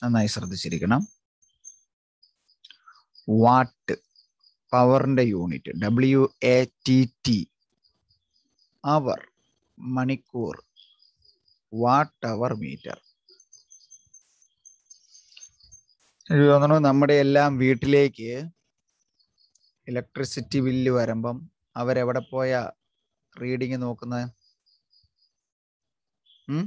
നന്നായി ശ്രദ്ധിച്ചിരിക്കണം വാട്ട് പവറിന്റെ unit W A T T hour മണിക്കൂർ വാട്ട് അവർ മീറ്റർ എനിക്ക് തോന്നുന്നു നമ്മുടെ എല്ലാം വീട്ടിലേക്ക് ഇലക്ട്രിസിറ്റി ബില്ല് വരുമ്പം അവരെവിടെ പോയ റീഡിങ് നോക്കുന്നത് ഉം?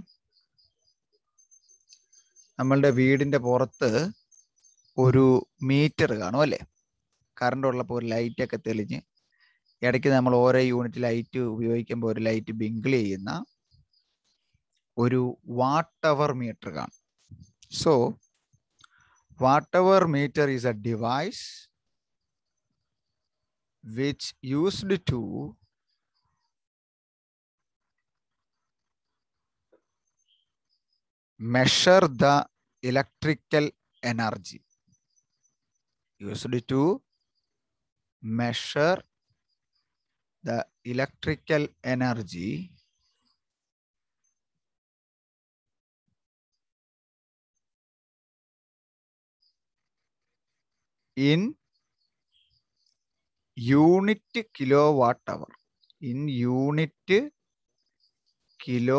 നമ്മളുടെ വീടിന്റെ പുറത്ത് ഒരു മീറ്റർ കാണും അല്ലേ കറണ്ട് ഉള്ളപ്പോൾ ഒരു ലൈറ്റ് ഒക്കെ തെളിഞ്ഞ് ഇടയ്ക്ക് നമ്മൾ ഓരോ യൂണിറ്റ് ലൈറ്റ് ഉപയോഗിക്കുമ്പോൾ ഒരു ലൈറ്റ് ബിങ്കിൾ ചെയ്യുന്ന ഒരു വാട്ട് അവർ മീറ്റർ കാണും so watt hour meter is a device which used to measure the electrical energy used to measure the electrical energy in unit kilo watt hour in unit kilo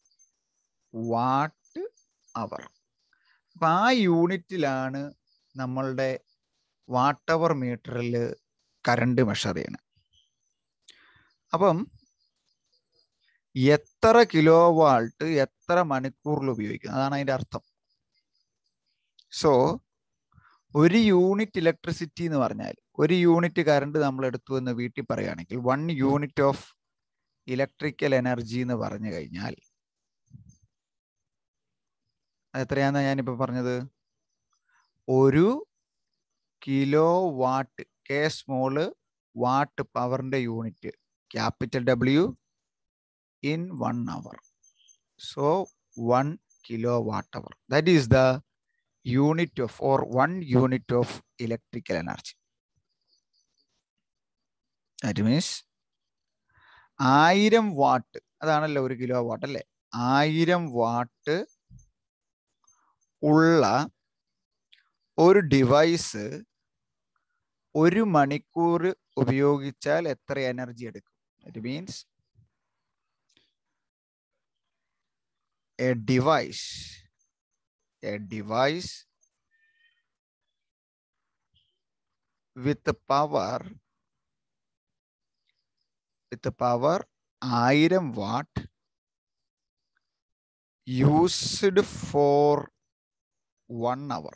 watt hour അപ്പൊ ആ യൂണിറ്റിലാണ് നമ്മളുടെ what അവർ മീറ്ററിൽ current measure ചെയ്യണം അപ്പം എത്ര kilo Walt എത്ര മണിക്കൂറിൽ ഉപയോഗിക്കും അതാണ് അതിന്റെ അർത്ഥം സോ ഒരു യൂണിറ്റ് ഇലക്ട്രിസിറ്റി എന്ന് പറഞ്ഞാൽ ഒരു യൂണിറ്റ് കറണ്ട് നമ്മൾ എടുത്തു എന്ന് വീട്ടിൽ പറയുകയാണെങ്കിൽ one unit of electrical energy എന്ന് പറഞ്ഞു കഴിഞ്ഞാൽ അത് എത്രയാണെന്നാ ഞാനിപ്പോ പറഞ്ഞത് ഒരു kilo watt K small watt പവറിന്റെ unit capital W in one hour so one kilo watt hour that is the unit of or one unit of electrical energy that means ആയിരം വാട്ട് അതാണല്ലോ ഒരു കിലോ വാട്ട് അല്ലേ ആയിരം what ഉള്ള ഒരു device ഒരു മണിക്കൂർ ഉപയോഗിച്ചാൽ എത്ര എനർജി എടുക്കും it means a device a device with the power with the power 1000 watt used for one hour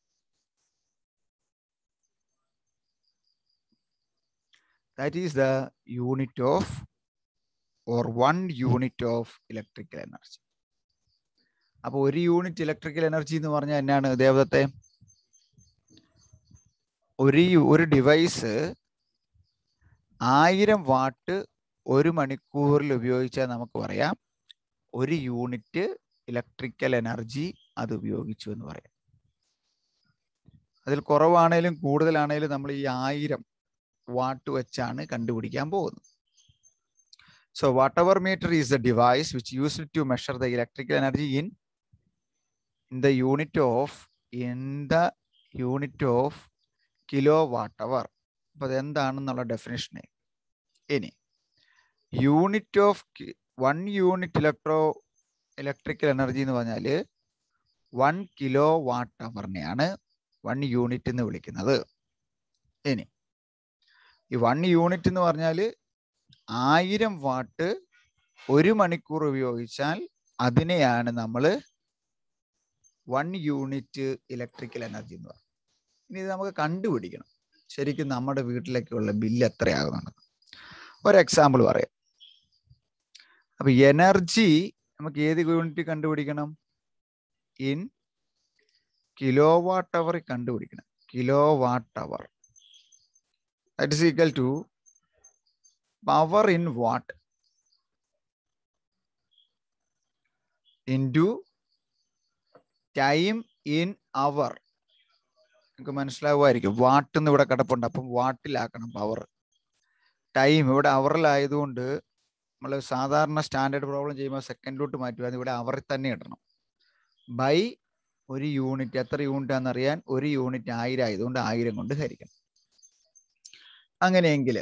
that is the unit of or one unit of electrical energy അപ്പൊ ഒരു unit electrical energy എന്ന് പറഞ്ഞാൽ എന്നാണ് ദേവദത്തെ ഒരു U- ഒരു device ആയിരം what ഒരു മണിക്കൂറിൽ ഉപയോഗിച്ചാൽ നമുക്ക് പറയാം ഒരു യൂണിറ്റ് ഇലക്ട്രിക്കൽ എനർജി അത് ഉപയോഗിച്ചു എന്ന് പറയാം അതിൽ കുറവാണേലും കൂടുതലാണേലും നമ്മൾ ഈ ആയിരം വാട്ട് വെച്ചാണ് കണ്ടുപിടിക്കാൻ പോകുന്നത് so watt hour meter is a device which used to measure the electrical energy in in the unit of in the unit of kilo watt hour അപ്പൊ അത് എന്താണെന്നുള്ള ഡെഫിനേഷന് ഇനി unit of one unit electro electrical energy എന്ന് പറഞ്ഞാൽ one kilo watt അവറിനെയാണ് one unit എന്ന് വിളിക്കുന്നത് ഇനി ഈ വൺ യൂണിറ്റ് എന്ന് പറഞ്ഞാൽ ആയിരം വാട്ട് ഒരു മണിക്കൂർ ഉപയോഗിച്ചാൽ അതിനെയാണ് നമ്മൾ വൺ യൂണിറ്റ് ഇലക്ട്രിക്കൽ എനർജി എന്ന് പറയും ഇനി ഇത് നമുക്ക് കണ്ടുപിടിക്കണം ശരിക്കും നമ്മുടെ വീട്ടിലേക്കുള്ള ബില്ല് എത്രയാകുന്നുണ്ട് ഒരു എക്സാമ്പിൾ പറയാം അപ്പൊ എനർജി നമുക്ക് ഏത് യൂണിറ്റ് കണ്ടുപിടിക്കണം ഇൻ കിലോ വാട്ട് അവർ കണ്ടുപിടിക്കണം kilo watt hour that is equal to power in watt into time in hour നിങ്ങൾക്ക് മനസ്സിലാവുമായിരിക്കും വാട്ട് എന്ന് ഇവിടെ കിടപ്പുണ്ട് അപ്പം വാട്ടിലാക്കണം പവർ ടൈം ഇവിടെ അവറിലായതുകൊണ്ട് നമ്മൾ സാധാരണ സ്റ്റാൻഡേർഡ് പ്രോബ്ലം ചെയ്യുമ്പോൾ സെക്കൻഡിലോട്ട് മാറ്റുക അത് ഇവിടെ അവറിൽ തന്നെ ഇടണം ബൈ ഒരു യൂണിറ്റ് എത്ര യൂണിറ്റ് ആണെന്നറിയാൻ ഒരു യൂണിറ്റ് ആയിരം ആയതുകൊണ്ട് ആയിരം കൊണ്ട് ഹരിക്കണം അങ്ങനെയെങ്കിൽ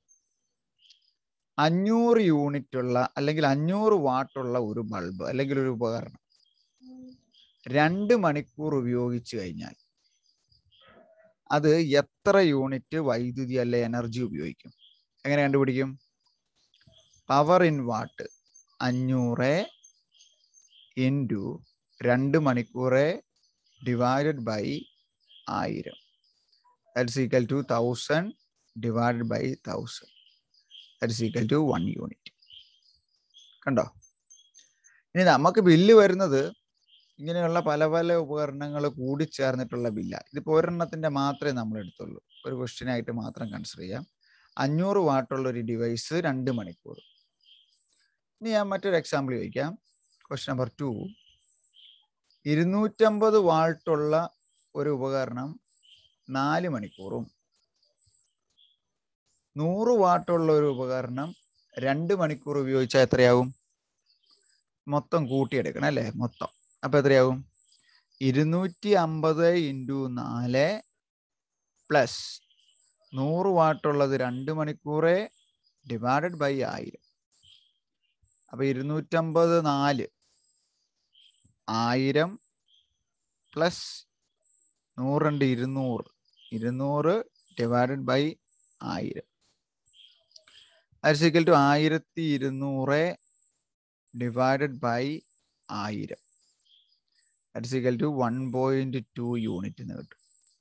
അഞ്ഞൂറ് യൂണിറ്റ് ഉള്ള അല്ലെങ്കിൽ അഞ്ഞൂറ് വാട്ടുള്ള ഒരു ബൾബ് അല്ലെങ്കിൽ ഒരു ഉപകരണം രണ്ട് മണിക്കൂർ ഉപയോഗിച്ചു കഴിഞ്ഞാൽ അത് എത്ര യൂണിറ്റ് വൈദ്യുതി അല്ലെ എനർജി ഉപയോഗിക്കും എങ്ങനെ കണ്ടുപിടിക്കും പവർ ഇൻ വാട്ട് അഞ്ഞൂറ് ഇൻറ്റു രണ്ട് മണിക്കൂറ് ഡിവൈഡഡ് ബൈ ആയിരം that's equal to thousand divided by thousand that's equal to one unit കണ്ടോ ഇനി നമുക്ക് ബില്ല് വരുന്നത് ഇങ്ങനെയുള്ള പല പല ഉപകരണങ്ങൾ കൂടിച്ചേർന്നിട്ടുള്ള ബില്ല ഇതിപ്പോൾ ഒരെണ്ണത്തിന്റെ മാത്രമേ നമ്മൾ എടുത്തുള്ളൂ ഒരു ക്വസ്റ്റ്യൻ ആയിട്ട് മാത്രം കൺസിഡർ ചെയ്യാം അഞ്ഞൂറ് വാട്ടുള്ള ഒരു ഡിവൈസ് രണ്ട് മണിക്കൂർ ഇനി ഞാൻ മറ്റൊരു എക്സാമ്പിൾ ചോദിക്കാം ക്വസ്റ്റ്യൻ നമ്പർ ടു ഇരുന്നൂറ്റമ്പത് വാൾട്ടുള്ള ഒരു ഉപകരണം നാല് മണിക്കൂറും നൂറ് വാട്ടുള്ള ഒരു ഉപകരണം രണ്ട് മണിക്കൂർ ഉപയോഗിച്ചാൽ എത്രയാവും മൊത്തം കൂട്ടിയെടുക്കണം അല്ലേ മൊത്തം അപ്പൊ എത്രയാവും ഇരുന്നൂറ്റി അമ്പത് ഇൻറ്റു നാല് പ്ലസ് നൂറ് വാട്ടുള്ളത് രണ്ട് മണിക്കൂറ് ഡിവൈഡഡ് ബൈ ആയിരം അപ്പൊ ഇരുന്നൂറ്റമ്പത് നാല് ആയിരം പ്ലസ് നൂറുണ്ട് ഇരുന്നൂറ് ഇരുന്നൂറ് ഡിവൈഡഡ് ബൈ ആയിരം അരിസിക്കൽ ടു ആയിരത്തി ഇരുന്നൂറ് ഡിവൈഡഡ് ബൈ ആയിരം അരിസിക്കൽ to one point two unit എന്ന് കിട്ടും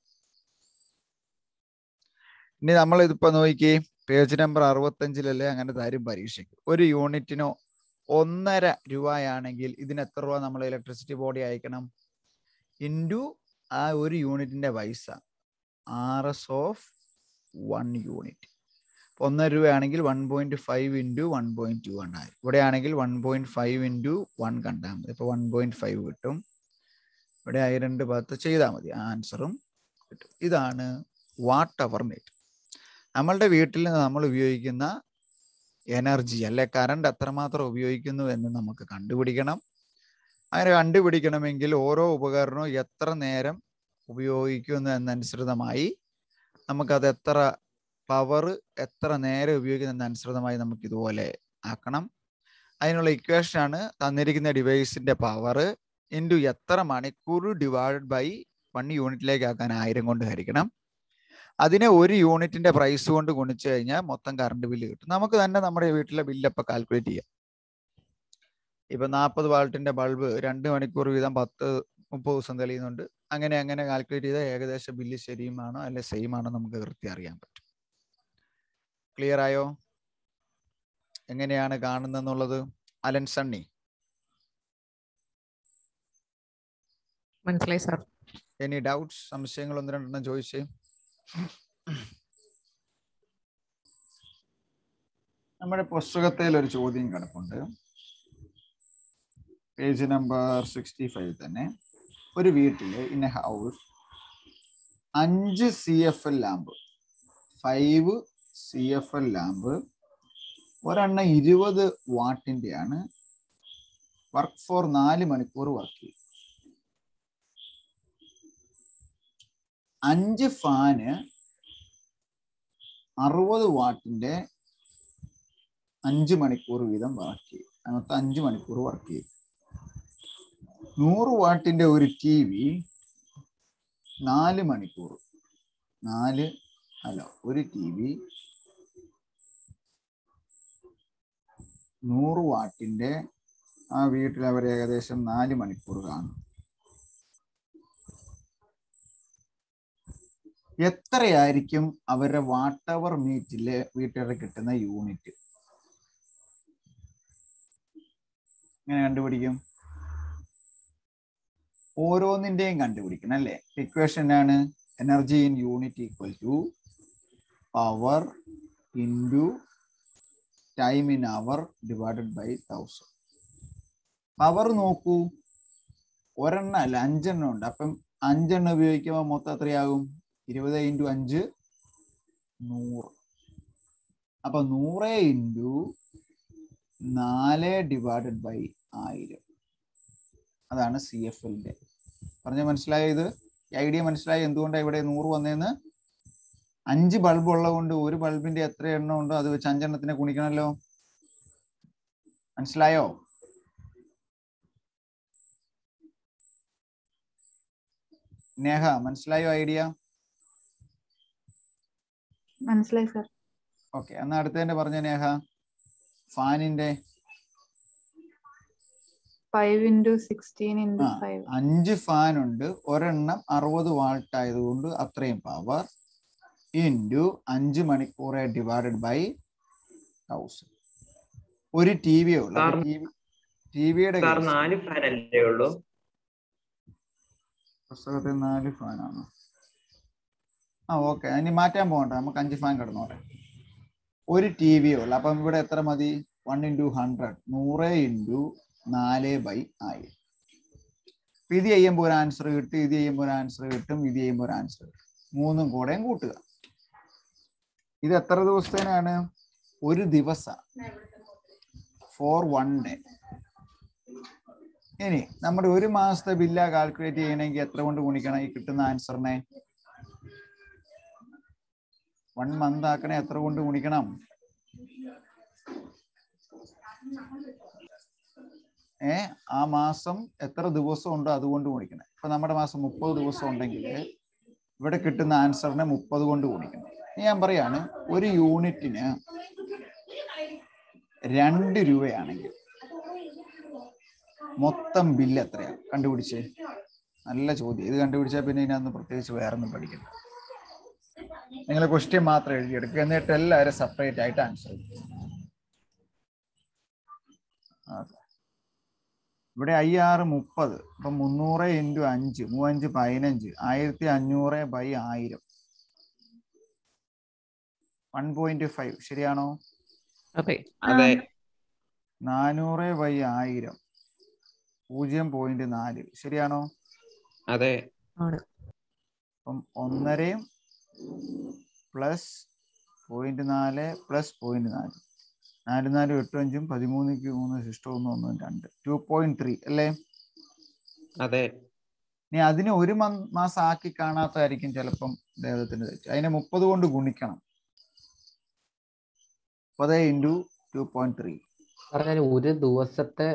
ഇനി നമ്മൾ ഇതിപ്പോ നോക്കി പേജ് നമ്പർ അറുപത്തഞ്ചിലല്ലേ അങ്ങനെ തരും പരീക്ഷയ്ക്ക് ഒരു യൂണിറ്റിനോ ഒന്നര രൂപയാണെങ്കിൽ ഇതിന് എത്ര രൂപ നമ്മൾ ഇലക്ട്രിസിറ്റി ബോർഡ് അയക്കണം ഇൻറ്റു ആ ഒരു യൂണിറ്റിന്റെ പൈസ R S of one unit ഒന്നര രൂപയാണെങ്കിൽ one point five into one point two കണ്ടാൽ ഇവിടെ ആണെങ്കിൽ one point five into one കണ്ടാൽ മതി ഇപ്പോൾ വൺ പോയിന്റ് ഫൈവ് കിട്ടും ഇവിടെ ആയി രണ്ട് ഭാഗത്ത് ചെയ്താൽ മതി ആൻസറും കിട്ടും ഇതാണ് വാട്ട് അവർ മീറ്റർ നമ്മളുടെ വീട്ടിൽ നമ്മൾ ഉപയോഗിക്കുന്ന എനർജി അല്ലെ കറണ്ട് എത്രമാത്രം ഉപയോഗിക്കുന്നു എന്ന് നമുക്ക് കണ്ടുപിടിക്കണം അങ്ങനെ കണ്ടുപിടിക്കണമെങ്കിൽ ഓരോ ഉപകരണവും എത്ര നേരം ഉപയോഗിക്കുന്നു എന്നനുസൃതമായി നമുക്കത് എത്ര പവർ എത്ര നേരം ഉപയോഗിക്കുന്നതിനനുസൃതമായി നമുക്ക് ഇതുപോലെ ആക്കണം അതിനുള്ള ഇക്വേഷൻ ആണ് തന്നിരിക്കുന്ന ഡിവൈസിന്റെ പവർ ഇൻറ്റു എത്ര മണിക്കൂർ ഡിവൈഡ് ബൈ വൺ യൂണിറ്റിലേക്ക് ആക്കാൻ ആയിരം കൊണ്ട് ഹരിക്കണം അതിനെ ഒരു യൂണിറ്റിന്റെ പ്രൈസ് കൊണ്ട് ഗുണിച്ചു കഴിഞ്ഞാൽ മൊത്തം കറണ്ട് ബില്ല് കിട്ടും നമുക്ക് തന്നെ നമ്മുടെ വീട്ടിലെ ബില്ല് അപ്പൊ കാൽക്കുലേറ്റ് ചെയ്യാം ഇപ്പൊ നാൽപ്പത് വാൾട്ടിന്റെ ബൾബ് രണ്ട് മണിക്കൂർ വീതം പത്ത് മുപ്പത് ദിവസം തെളിയുന്നുണ്ട് അങ്ങനെ അങ്ങനെ കാൽക്കുലേറ്റ് ചെയ്താൽ ഏകദേശം ബില്ല് ശരിയുമാണോ അല്ലെ സെയിം ആണോ നമുക്ക് കൃത്യം അറിയാൻ പറ്റും ക്ലിയർ ആയോ എങ്ങനെയാണ് കാണുന്നെന്നുള്ളത് അലൻ സണ്ണി മനസ്സിലായി സാർ എനി ഡൗട്ട്സ് സംശയങ്ങൾ ഒന്ന് രണ്ടെണ്ണം ചോദിച്ചേ നമ്മുടെ പുസ്തകത്തിൽ ഒരു ചോദ്യം കിടപ്പുണ്ട് പേജ് നമ്പർ സിക്സ്റ്റി ഫൈവ് തന്നെ ഒരു വീട്ടില് ഇൻ എ ഹൗസ് അഞ്ച് C F L lamp five C F L lamp ഒരെണ്ണം ഇരുപത് വാട്ടിന്റെ ആണ് വർക്ക് ഫോർ നാല് മണിക്കൂർ വർക്ക് ചെയ്യും അഞ്ച് ഫാന് അറുപത് വാട്ടിന്റെ അഞ്ച് മണിക്കൂർ വീതം വർക്ക് ചെയ്യും അങ്ങനത്തെ അഞ്ച് മണിക്കൂർ വർക്ക് ചെയ്യും നൂറ് വാട്ടിന്റെ ഒരു ടി വി നാല് മണിക്കൂർ നാല് അല്ല ഒരു ടി വി നൂറ് വാട്ടിന്റെ ആ വീട്ടിൽ അവർ ഏകദേശം നാല് മണിക്കൂർ കാണും എത്രയായിരിക്കും അവരുടെ വാട്ട് അവർ മീറ്റില് വീട്ടുകാർക്ക് കിട്ടുന്ന യൂണിറ്റ് എങ്ങനെ കണ്ടുപിടിക്കും ഓരോന്നിന്റെയും കണ്ടുപിടിക്കണം അല്ലേ ഇക്വേഷൻ ആണ് energy in unit equal to power into time in hour divided by thousand power നോക്കൂ ഒരെണ്ണം അല്ല അഞ്ചെണ്ണം ഉണ്ട് അപ്പം അഞ്ചെണ്ണം ഉപയോഗിക്കുമ്പോൾ മൊത്തം എത്രയാകും ഇരുപത് ഇൻറ്റു അഞ്ച് നൂറ് അപ്പൊ നൂറ് ഇൻറ്റു നാല് ഡിവൈഡഡ് ബൈ ആയിരം അതാണ് സി എഫ് എല്ലിന്റെ പറഞ്ഞ മനസ്സിലായോ ഇത് ഈ ഐഡിയ മനസ്സിലായോ എന്തുകൊണ്ടാണ് ഇവിടെ നൂറ് വന്നേന്ന് അഞ്ച് ബൾബ് ഉള്ളത് കൊണ്ട് ഒരു ബൾബിന്റെ എത്ര എണ്ണം ഉണ്ടോ അത് വെച്ച് അഞ്ചെണ്ണത്തിനെ ഗുണിക്കണമല്ലോ മനസ്സിലായോ നേഹ മനസ്സിലായോ ഐഡിയ മനസ്സിലായി സർ ഓക്കെ എന്നാ അടുത്തതിന്റെ പറഞ്ഞ നേഹ ഫാനിന്റെ ഫൈവ് ഇൻറ്റു സിക്സ്റ്റീൻ ഇൻറ്റു ആ. ഫൈവ് അഞ്ച് ഫാൻ ഉണ്ട് ഒരെണ്ണം അറുപത് വാൾട്ട് ആയതുകൊണ്ട് അത്രയും പവർ ഇൻറ്റു അഞ്ച് മണിക്കൂറെ ഡിവൈഡഡ് ബൈ തൗസൻഡ് ഒരു ടി വി ഉള്ളു സാർ- ടി വിയുടെ സാർ നാല് ഫാൻ അല്ലേ ഉള്ളൂ പുസ്തകത്തിൽ നാല് ഫാനാണ് ആ ഓക്കെ ഇനി മാറ്റാൻ പോകണ്ട നമുക്ക് അഞ്ച് ഫാൻ കിടന്നോട്ടെ ഒരു ടി വി ഉള്ളു അപ്പം ഇവിടെ എത്ര മതി വൺ ഇൻറ്റു ഹൺഡ്രഡ് നൂറ് ഇൻറ്റു നാല് ബൈ ആയിരം അപ്പൊ ഇത് ചെയ്യുമ്പോൾ ഒരു ആൻസർ കിട്ടും ഇത് ചെയ്യുമ്പോൾ ഒരു ആൻസർ കിട്ടും ഇത് ചെയ്യുമ്പോൾ ഒരു ആൻസർ കിട്ടും മൂന്നും കൂടെയും കൂട്ടുക ഇത് എത്ര ദിവസത്തേനാണ് ഒരു ദിവസം ഫോർ വൺ ഡേ ഇനി നമ്മുടെ ഒരു മാസത്തെ ബില്ല കാൽക്കുലേറ്റ് ചെയ്യണമെങ്കിൽ എത്ര കൊണ്ട് ഗുണിക്കണം ഈ കിട്ടുന്ന ആൻസറിനെ വൺ മന്ത് ആക്കണേ എത്ര കൊണ്ട് ഗുണിക്കണം ഏ ആ മാസം എത്ര ദിവസം ഉണ്ടോ അതുകൊണ്ട് ഗുണിക്കണം ഇപ്പൊ നമ്മുടെ മാസം മുപ്പത് ദിവസം ഉണ്ടെങ്കിൽ ഇവിടെ കിട്ടുന്ന ആൻസറിനെ മുപ്പത് കൊണ്ട് ഗുണിക്കണം ഇനി ഞാൻ പറയാണ് ഒരു യൂണിറ്റിന് രണ്ട് രൂപയാണെങ്കിൽ മൊത്തം ബില്ല് എത്രയാണ് കണ്ടുപിടിച്ചേ നല്ല ചോദ്യം ഇത് കണ്ടുപിടിച്ചാൽ പിന്നെ ഇതിനകത്ത് പ്രത്യേകിച്ച് വേറെ ഒന്നും പഠിക്കണ്ട നിങ്ങൾ ക്വസ്റ്റ്യൻ മാത്രം എഴുതിയെടുക്കുക എന്നിട്ട് എല്ലാവരും സെപ്പറേറ്റ് ആയിട്ട് ആൻസർ ചെയ്യും അതെ. ഇവിടെ ഐ ആറ് മുപ്പത് അപ്പൊ മുന്നൂറ് ഇൻറ്റു അഞ്ച് മൂവഞ്ച് പതിനഞ്ച് ആയിരത്തി അഞ്ഞൂറ് ബൈ ആയിരം വൺ പോയിന്റ് ഫൈവ് ശരിയാണോ അതെ അതെ നാനൂറ് ബൈ ആയിരം പൂജ്യം പോയിന്റ് നാല് ശരിയാണോ അതെ ആണ് അപ്പം ഒന്നരയും പ്ലസ് പോയിന്റ് നാല് പ്ലസ് പോയിന്റ് നാല് നാല് നാല് എട്ട് അഞ്ചും പതിമൂന്നിക്ക് മൂന്ന് ശിഷ്ടം ഒന്ന് ഒന്നും രണ്ട് ടു പോയിന്റ് ത്രീ അല്ലേ അതെ ഇനി അതിനെ ഒരു മന്ത് മാസം ആക്കി കാണാത്തതായിരിക്കും ചിലപ്പം ദേഹത്തിന് തെറ്റ് അതിനെ മുപ്പത് കൊണ്ട് ഗുണിക്കണം മുപ്പത് ഇൻറ്റു ടു പോയിന്റ് ത്രീ പറഞ്ഞാൽ ഒരു ദിവസത്തെ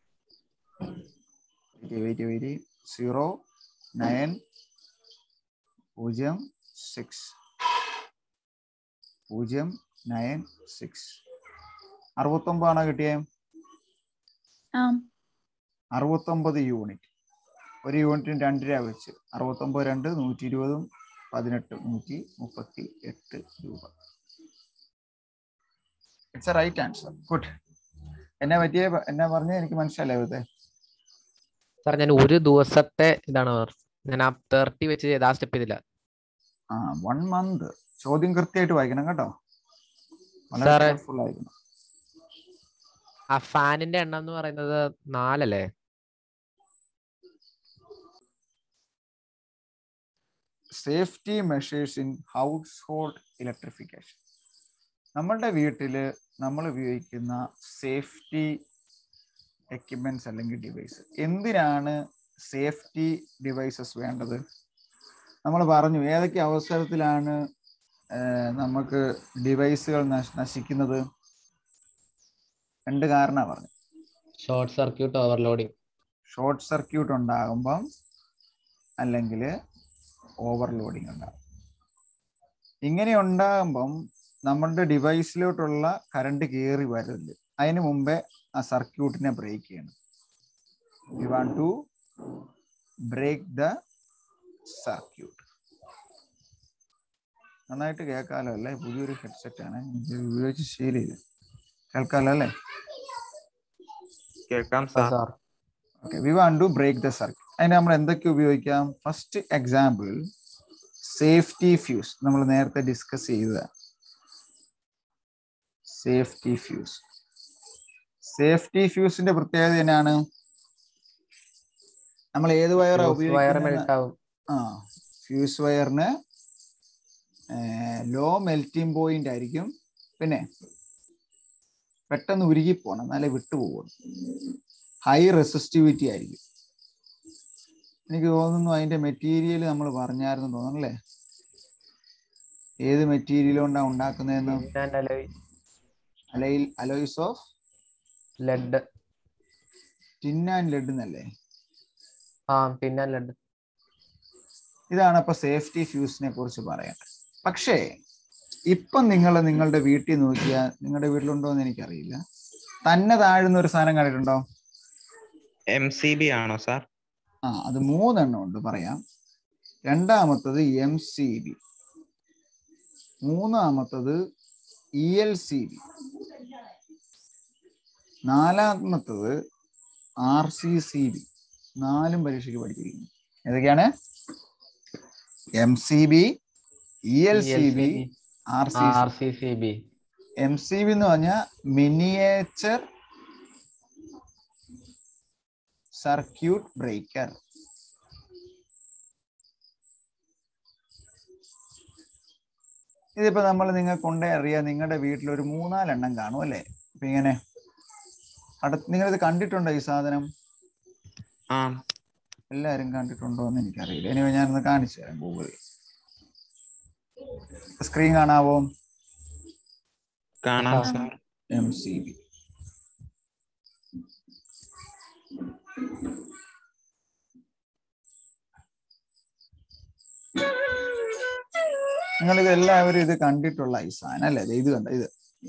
വെയിറ്റ് വെയിറ്റ് സീറോ നയൻ പൂജ്യം സിക്സ് പൂജ്യം നയൻ സിക്സ് അറുപത്തൊമ്പതാണോ കിട്ടിയേ ആ അറുപത്തൊമ്പത് യൂണിറ്റ് ഒരു യൂണിറ്റിന് രണ്ട് രൂപ വെച്ച് അറുപത്തൊമ്പത് രണ്ട് നൂറ്റി ഇരുപതും പതിനെട്ട് നൂറ്റി മുപ്പത്തി എട്ട് രൂപ it's a right answer good എന്നെ പറ്റിയ എന്നാ പറഞ്ഞ എനിക്ക് മനസ്സിലായി ഇവിടുത്തെ സാർ ഞാൻ ഒരു ദിവസത്തെ ഇതാണ് പറഞ്ഞത്. ഞാൻ ആ തേർട്ടി വെച്ച് ചെയ്ത് ആ സ്റ്റെപ്പ് ചെയ്തില്ല ആ വൺ മന്ത് ചോദ്യം കൃത്യമായിട്ട് വായിക്കണം കേട്ടോ വളരെ സാറേ. careful ആയിരിക്കണം ആ ഫാനിന്റെ എണ്ണം എന്ന് പറയുന്നത് നാലല്ലേ safety measures in house hold electrification നമ്മളുടെ വീട്ടിൽ നമ്മൾ ഉപയോഗിക്കുന്ന സേഫ്റ്റി എക്യുപ്മെന്റ്സ് അല്ലെങ്കിൽ ഡിവൈസ് എന്തിനാണ് സേഫ്റ്റി ഡിവൈസസ് വേണ്ടത് നമ്മൾ പറഞ്ഞു ഏതൊക്കെ അവസരത്തിലാണ് ഏർ, നമുക്ക് ഡിവൈസുകൾ നശിക്കുന്നത് രണ്ട് കാരണമാണ് പറഞ്ഞു short circuit overloading short circuit ഉണ്ടാകുമ്പം അല്ലെങ്കിൽ ഓവർലോഡിങ് ഉണ്ടാകും ഇങ്ങനെ ഉണ്ടാകുമ്പം നമ്മളുടെ ഡിവൈസിലോട്ടുള്ള കറണ്ട് കയറി വരരുത് അതിന് മുമ്പേ ആ സർക്യൂട്ടിനെ ബ്രേക്ക് ചെയ്യണം you want to break the circuit നന്നായിട്ട് കേൾക്കാലോ അല്ലേ പുതിയൊരു ഹെഡ്സെറ്റ് ആണ് ഇത് ഉപയോഗിച്ച് ശീലില്ല കേൾക്കാലോ അല്ലേ കേൾക്കാം sir sir okay we want to break the circuit അതിന് നമ്മൾ എന്തൊക്കെ ഉപയോഗിക്കാം ഫസ്റ്റ് എക്സാമ്പിൾ സേഫ്റ്റി ഫ്യൂസ് നമ്മൾ നേരത്തെ ഡിസ്കസ് ചെയ്തതാണ് സേഫ്റ്റി ഫ്യൂസ് സേഫ്റ്റി ഫ്യൂസിന്റെ പ്രത്യേകത എന്നാണ് നമ്മൾ ഏത് വയറാ വയർ ഉപയോഗിക്കുന്നത് മെൽറ്റ് ആവും ആ ഫ്യൂസ് വയറിന് ലോ മെൽറ്റിംഗ് പോയിന്റ് ആയിരിക്കും പിന്നെ പെട്ടെന്ന് ഉരുകി പോകണം എന്നാലേ വിട്ടുപോകുള്ളൂ ഹൈ റെസിസ്റ്റിവിറ്റി ആയിരിക്കും എനിക്ക് തോന്നുന്നു അതിന്റെ മെറ്റീരിയൽ നമ്മൾ പറഞ്ഞായിരുന്നു തോന്നുന്നു അല്ലേ ഏത് മെറ്റീരിയൽ കൊണ്ടാണ് ഉണ്ടാക്കുന്നതെന്ന് അലയിൽ alloys of lead tin and lead എന്നല്ലേ ആ പിന്നെ ലെഡ് ഇതാണ് അപ്പൊ സേഫ്റ്റി ഫ്യൂസിനെ കുറിച്ച് പറയേണ്ടത് പക്ഷേ ഇപ്പം നിങ്ങൾ നിങ്ങളുടെ വീട്ടിൽ നോക്കിയാൽ നിങ്ങളുടെ വീട്ടിലുണ്ടോ എന്ന് എനിക്കറിയില്ല തന്നെ താഴുന്ന ഒരു സാധനം കണ്ടിട്ടുണ്ടോ എം സി ബി ആണോ സാർ ആ അത് മൂന്നെണ്ണം ഉണ്ട് പറയാം രണ്ടാമത്തത് എം സി ബി മൂന്നാമത്തത് ഇ എൽ സി ബി നാലാമത്തത് ആർ സി സി ബി നാലും പരീക്ഷയ്ക്ക് പഠിച്ചിരിക്കുന്നു ഏതൊക്കെയാണ് M C B E L C B R C R C C B M C B എന്ന് പറഞ്ഞാൽ മിനിയേച്ചർ സർക്യൂട്ട് ബ്രേക്കർ ഇതിപ്പോ നമ്മൾ നിങ്ങൾക്ക് കൊണ്ടേ അറിയാം നിങ്ങളുടെ വീട്ടിൽ ഒരു മൂന്നാലെണ്ണം കാണും അല്ലേ ഇപ്പൊ ഇങ്ങനെ അടുത്ത് നിങ്ങളിത് കണ്ടിട്ടുണ്ടോ ഈ സാധനം ആ എല്ലാരും കണ്ടിട്ടുണ്ടോ എന്ന് എനിക്കറിയില്ല ഇനി ഞാനൊന്ന് കാണിച്ചു തരാം ഗൂഗിളിൽ സ്ക്രീൻ കാണാവോ കാണാം ആ. സാർ എം സി ബി നിങ്ങൾ ഇത് എല്ലാവരും ഇത് കണ്ടിട്ടുള്ള ഈ സാധനം അല്ലേ ദേ ഇത് കണ്ട ഇത്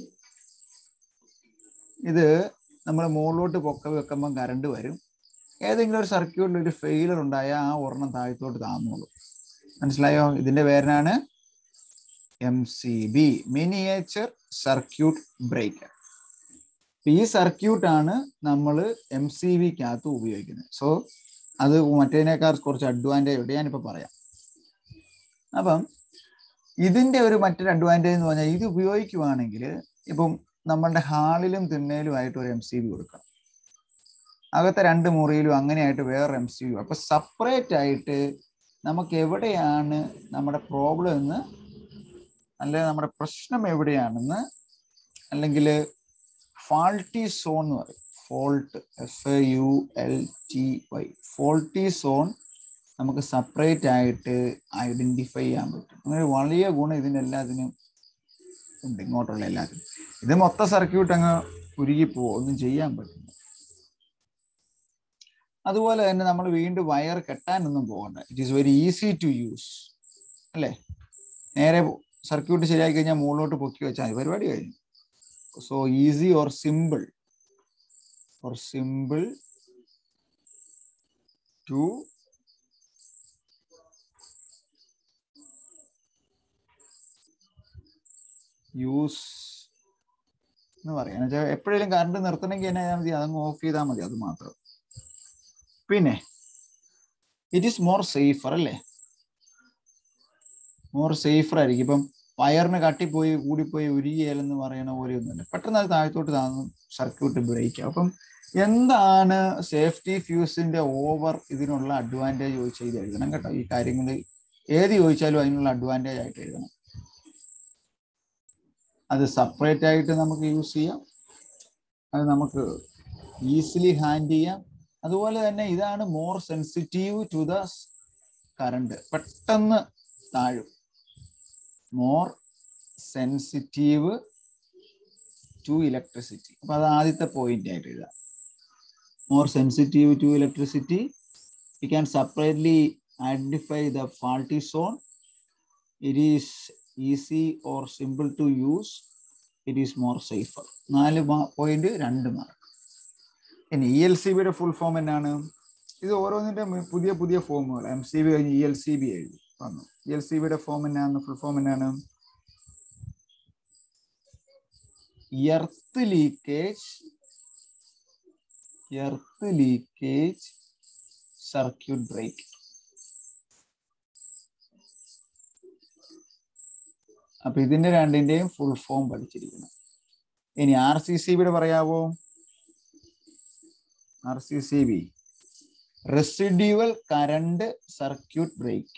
ഇത് നമ്മൾ മുകളിലോട്ട് പൊക്ക വെക്കുമ്പോൾ കറണ്ട് വരും ഏതെങ്കിലും ഒരു സർക്യൂട്ടിൽ ഒരു ഫെയിലർ ഉണ്ടായാൽ ആ ഒരെണ്ണം താഴത്തോട്ട് താന്നോളൂ മനസ്സിലായോ ഇതിന്റെ പേരിനാണ് M C B miniature circuit breaker ഈ സർക്യൂട്ട് ആണ് നമ്മൾ എം സി ബിക്കകത്ത് ഉപയോഗിക്കുന്നത് സോ അത് മറ്റേതിനേക്കാൾ കുറച്ച് അഡ്വാൻറ്റേജ് ഉണ്ട് ഞാനിപ്പോൾ പറയാം അപ്പം ഇതിന്റെ ഒരു മറ്റൊരു അഡ്വാൻറ്റേജ് എന്ന് പറഞ്ഞാൽ ഇത് ഉപയോഗിക്കുവാണെങ്കിൽ ഇപ്പം നമ്മളുടെ ഹാളിലും തിണ്ണയിലുമായിട്ട് ഒരു എം സി ബി കൊടുക്കാം അകത്തെ രണ്ട് മുറിയിലും അങ്ങനെയായിട്ട് വേറെ എം സി ബി അപ്പൊ സെപ്പറേറ്റ് ആയിട്ട് നമുക്ക് എവിടെയാണ് നമ്മുടെ പ്രോബ്ലം എന്ന് അല്ലെങ്കിൽ നമ്മുടെ പ്രശ്നം എവിടെയാണെന്ന് അല്ലെങ്കിൽ ഫാൾട്ടി സോൺ എന്ന് പറയും fault F A U L T Y faulty zone നമുക്ക് സെപ്പറേറ്റ് ആയിട്ട് ഐഡന്റിഫൈ ചെയ്യാൻ പറ്റും അങ്ങനെ വലിയ ഗുണം ഇതിനെല്ലാത്തിനും ഉണ്ട് ഇങ്ങോട്ടുള്ള എല്ലാത്തിനും ഇത് മൊത്തം സർക്യൂട്ട് അങ്ങ് ഉരുകി പോവോ ഒന്നും ചെയ്യാൻ പറ്റില്ല അതുപോലെ തന്നെ നമ്മൾ വീണ്ടും വയർ കെട്ടാനൊന്നും പോകണ്ട it is very easy to use അല്ലേ നേരെ സർക്യൂട്ട് ശരിയാക്കി കഴിഞ്ഞാൽ മുകളിലോട്ട് പൊക്കി വെച്ചാൽ മതി പരിപാടി കഴിഞ്ഞു so easy or simple or simple to use എന്ന് പറയാം എന്നുവെച്ചാൽ എപ്പോഴേലും കറണ്ട് നിർത്തണമെങ്കിൽ എന്നാ ചെയ്താൽ മതി അതങ്ങ് ഓഫ് ചെയ്താൽ മതി അത് മാത്രം പിന്നെ ഇറ്റ് ഈസ് മോർ സേഫർ അല്ലേ മോർ സേഫർ ആയിരിക്കും ഇപ്പം വയറിന് കട്ടിപ്പോയി കൂടിപ്പോയി ഉരുകിയാലെന്ന് പറയണ പോലെ ഒന്നുമില്ല പെട്ടെന്ന് അത് താഴത്തോട്ട് താന്നും സർക്യൂട്ട് ബ്രേക്ക് ആവും അപ്പം എന്താണ് സേഫ്റ്റി ഫ്യൂസിന്റെ ഓവർ ഇതിനുള്ള അഡ്വാൻറ്റേജ് ചോദിച്ചാൽ ഇത് എഴുതണം കേട്ടോ ഈ കാര്യങ്ങൾ ഏത് ചോദിച്ചാലും അതിനുള്ള അഡ്വാൻറ്റേജ് ആയിട്ട് എഴുതണം അത് സെപ്പറേറ്റ് ആയിട്ട് നമുക്ക് യൂസ് ചെയ്യാം അത് നമുക്ക് ഈസിലി ഹാൻഡ് ചെയ്യാം അതുപോലെ തന്നെ ഇതാണ് more sensitive to the current പെട്ടെന്ന് താഴും മോർ സെൻസിറ്റീവ് ടു ഇലക്ട്രിസിറ്റി അപ്പൊ അത് ആദ്യത്തെ പോയിന്റ് ആയിട്ട് എഴുതാം more sensitive to electricity you can separately identify the faulty zone it is easy or simple to use it is more safer നാല് point രണ്ട് mark ഇനി ഇ എൽ സി ബിയുടെ full form എന്നാണ് ഇത് ഓരോന്നിന്റെ മു- പുതിയ പുതിയ ഫോമുകൾ എം സി ബി കഴിഞ്ഞ് ഇ എൽ സി ബി എഴുതി വന്നു ഇ എൽ സി ബിയുടെ ഫോം എന്നാണ് ഫുൾ ഫോം എന്നാണ് earth leakage earth leakage circuit break അപ്പൊ ഇതിന്റെ രണ്ടിന്റെയും ഫുൾ ഫോം പഠിച്ചിരിക്കണം ഇനി ആർ സി സി ബിയുടെ പറയാവോ R C C B residual current circuit break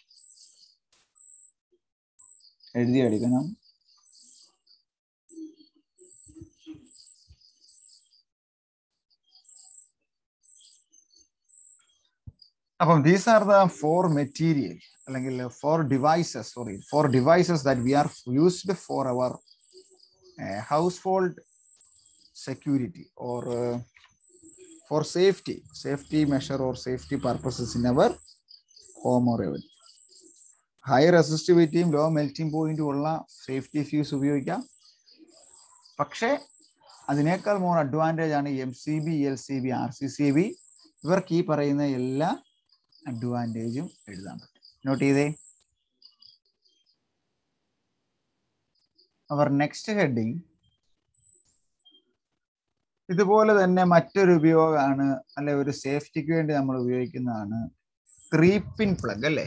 എഴുതി എടുക്കണം അപ്പം these are the four material അല്ലെങ്കിൽ four devices sorry four devices that we are used for our house hold security or for safety safety measure or safety purposes in our home or even high റെസിസ്റ്റിവിറ്റിയും low melting പോയിന്റും ഉള്ള safety fuse ഉപയോഗിക്കാം പക്ഷേ അതിനേക്കാൾ more advantage ആണ് M C B L C B R C C B ഇവർക്ക് ഈ പറയുന്ന എല്ലാ അഡ്വാൻറ്റേജും എഴുതാൻ പറ്റും നോട്ട് ചെയ്തേ അവർ നെക്സ്റ്റ് ഹെഡിങ് ഇതുപോലെ തന്നെ മറ്റൊരു ഉപയോഗമാണ് അല്ലെ ഒരു സേഫ്റ്റിക്ക് വേണ്ടി നമ്മൾ ഉപയോഗിക്കുന്നതാണ് ത്രീ പിൻ പ്ലഗ് അല്ലേ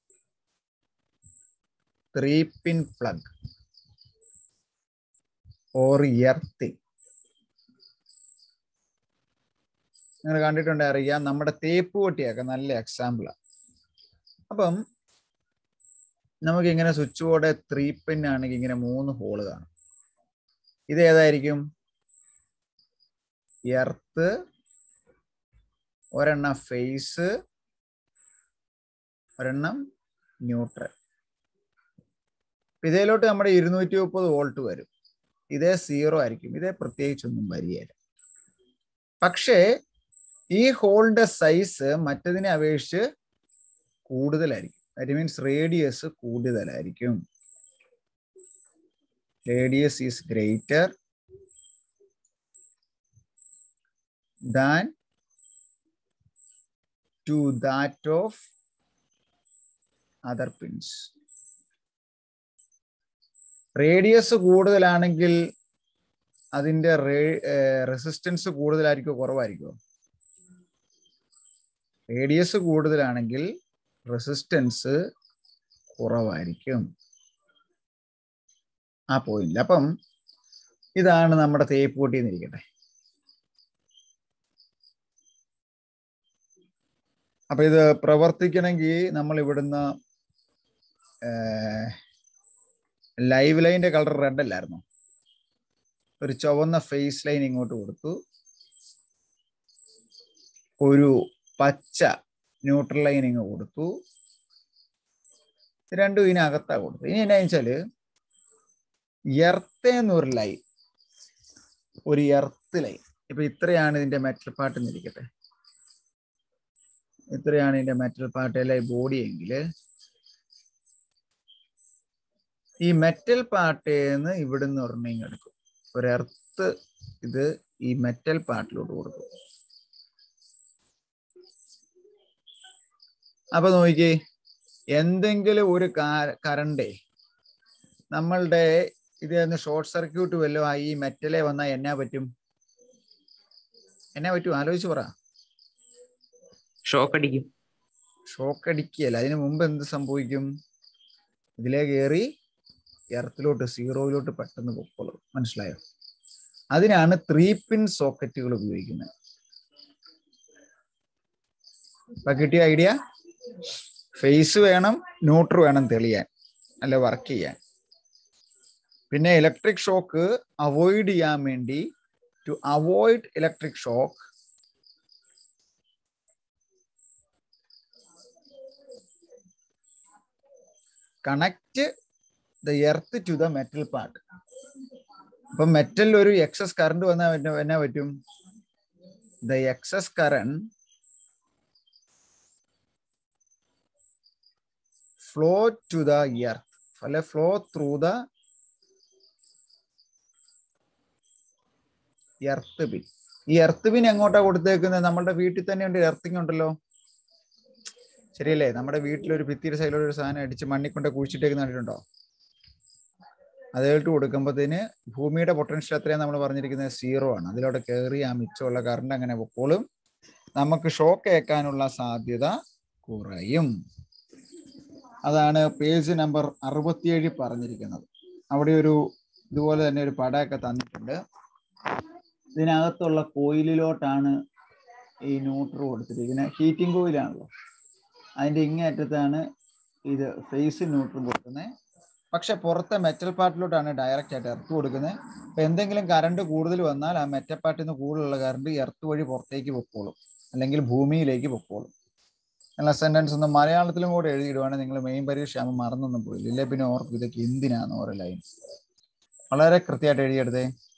three pin plug or earthing നിങ്ങൾ കണ്ടിട്ടുണ്ടെ അറിയാം നമ്മുടെ തേപ്പ് പൊട്ടിയൊക്കെ നല്ല എക്സാമ്പിളാണ് അപ്പം നമുക്ക് ഇങ്ങനെ സ്വിച്ച് ബോർഡ് ത്രീ പിൻ ആണെങ്കിൽ ഇങ്ങനെ മൂന്ന് ഹോള് കാണും ഇത് ഏതായിരിക്കും എർത്ത് ഒരെണ്ണം ഫേസ് ഒരെണ്ണം ന്യൂട്രൽ ഇതിലോട്ട് നമ്മുടെ ഇരുന്നൂറ്റി മുപ്പത് വോൾട്ട് വരും ഇതേ സീറോ ആയിരിക്കും ഇതേ പ്രത്യേകിച്ചൊന്നും വരികയില്ല പക്ഷേ ഈ ഹോളിന്റെ സൈസ് മറ്റതിനെ അപേക്ഷിച്ച് കൂടുതലായിരിക്കും ദാറ്റ് മീൻസ് റേഡിയസ് കൂടുതലായിരിക്കും radius is greater than to that of other pins radius കൂടുതലാണെങ്കിൽ അതിന്റെ റെസിസ്റ്റൻസ് കൂടുതലായിരിക്കോ കുറവായിരിക്കോ റേഡിയസ് കൂടുതലാണെങ്കിൽ റെസിസ്റ്റൻസ് കുറവായിരിക്കും ആ പോയിന്റ് അപ്പം ഇതാണ് നമ്മുടെ തേപ്പ് പൊട്ടി എന്നിരിക്കട്ടെ അപ്പൊ ഇത് പ്രവർത്തിക്കണമെങ്കിൽ നമ്മൾ ഇവിടുന്ന് ലൈവ് ലൈൻ്റെ കളർ റെഡ് അല്ലായിരുന്നു ഒരു ചുവന്ന ഫേസ് ലൈൻ ഇങ്ങോട്ട് കൊടുത്തു ഒരു പച്ച ന്യൂട്രൽ ലൈൻ ഇങ്ങ് കൊടുത്തു രണ്ടും ഇതിനകത്താ കൊടുത്തു ഇനി എന്നാ വെച്ചാല് എർത്ത് എന്നൊരു ലൈൻ ഒരു എർത്ത് ലൈൻ ഇപ്പൊ ഇത്രയാണ് ഇതിന്റെ മെറ്റൽ പാർട്ട് എന്നിരിക്കട്ടെ ഇത്രയാണ് ഇതിന്റെ മെറ്റൽ പാർട്ട് അല്ലെ ബോഡി എങ്കിൽ ഈ മെറ്റൽ പാർട്ടേന്ന് ഇവിടുന്ന് ഒരെണ്ണം എടുക്കും ഒരു എർത്ത് ഇത് ഈ മെറ്റൽ പാർട്ടിലോട്ട് കൊടുക്കും അപ്പൊ നോക്കിക്കേ എന്തെങ്കിലും ഒരു കറണ്ടേ നമ്മളുടെ ഇത് ഷോർട്ട് സർക്യൂട്ട് വല്ലതും ആയി ഈ മെറ്റലെ വന്നാൽ എന്നാ പറ്റും എന്നാ പറ്റും ആലോചിച്ച് പറ ഷോക്ക് അടിക്കും ഷോക്ക് അടിക്കുകയല്ല അതിന് മുമ്പ് എന്ത് സംഭവിക്കും ഇതിലേ കയറി എർത്തിലോട്ട് സീറോയിലോട്ട് പെട്ടെന്ന് പൊക്കോളും മനസ്സിലായോ അതിനാണ് ത്രീ പിൻ സോക്കറ്റുകൾ ഉപയോഗിക്കുന്നത് ഇപ്പൊ കിട്ടിയ ഐഡിയ ഫേസ് വേണം ന്യൂട്രൽ വേണം തെളിയാൻ അല്ല വർക്ക് ചെയ്യാൻ പിന്നെ ഇലക്ട്രിക് ഷോക്ക് അവോയ്ഡ് ചെയ്യാൻ വേണ്ടി to avoid electric shock connect the earth to the metal part അപ്പൊ മെറ്റലിൽ ഒരു എക്സസ് കറണ്ട് വന്നാൽ എന്നാ പറ്റും the excess current flow to the earth അല്ലെ flow through the earth pin ഈ എർത്ത് പിൻ എങ്ങോട്ടാ കൊടുത്തേക്കുന്നത് നമ്മുടെ വീട്ടിൽ തന്നെ ഉണ്ട് എർത്തിങ് ഉണ്ടല്ലോ ശരിയല്ലേ നമ്മുടെ വീട്ടിലൊരു ഭിത്തിയുടെ സൈഡിലൊരു ഒരു സാധനം അടിച്ച് മണ്ണിൽ കൊണ്ട് കുഴിച്ചിട്ടേക്കുന്ന കണ്ടിട്ടുണ്ടോ അതേട്ട് കൊടുക്കുമ്പോഴത്തേന് ഭൂമിയുടെ പൊട്ടൻഷ്യൽ എത്രയാണ് നമ്മൾ പറഞ്ഞിരിക്കുന്നത് സീറോ ആണ് അതിലൂടെ കയറി ആ മിച്ചമുള്ള കറണ്ട് അങ്ങനെ പൊക്കോളും നമുക്ക് ഷോക്ക് ഏൽക്കാനുള്ള സാധ്യത കുറയും അതാണ് പേജ് നമ്പർ അറുപത്തിയേഴ് പറഞ്ഞിരിക്കുന്നത് അവിടെ ഒരു ഇതുപോലെ തന്നെ ഒരു പടമൊക്കെ തന്നിട്ടുണ്ട് ഇതിനകത്തുള്ള കോയിലിലോട്ടാണ് ഈ ന്യൂട്രൽ കൊടുത്തിരിക്കുന്നത് ഹീറ്റിംഗ് കോയിലാണല്ലോ അതിന്റെ ഇങ്ങേറ്റത്താണ് ഇത് ഫേസ് ന്യൂട്രൽ കൊടുക്കുന്നത് പക്ഷെ പുറത്തെ മെറ്റൽ പാർട്ടിലോട്ടാണ് ഡയറക്റ്റ് ആയിട്ട് എർത്ത് കൊടുക്കുന്നത് അപ്പൊ എന്തെങ്കിലും കറണ്ട് കൂടുതൽ വന്നാൽ ആ മെറ്റൽ പാർട്ടിൽ നിന്ന് കൂടുതലുള്ള കറണ്ട് എർത്ത് വഴി പുറത്തേക്ക് പൊക്കോളും അല്ലെങ്കിൽ ഭൂമിയിലേക്ക് പൊക്കോളും ഉള്ള സെന്റൻസ് ഒന്ന് മലയാളത്തിലും കൂടെ എഴുതിയിടുവാണെങ്കിൽ നിങ്ങൾ മെയിൻ പരീക്ഷ ആകുമ്പോൾ മറന്നൊന്നും പോയില്ല ഇല്ലേ പിന്നെ ഓർക്കും ഇതൊക്കെ എന്തിനാന്ന് ഓരോ ലൈൻ വളരെ കൃത്യമായിട്ട് എഴുതിയെടുത്തേ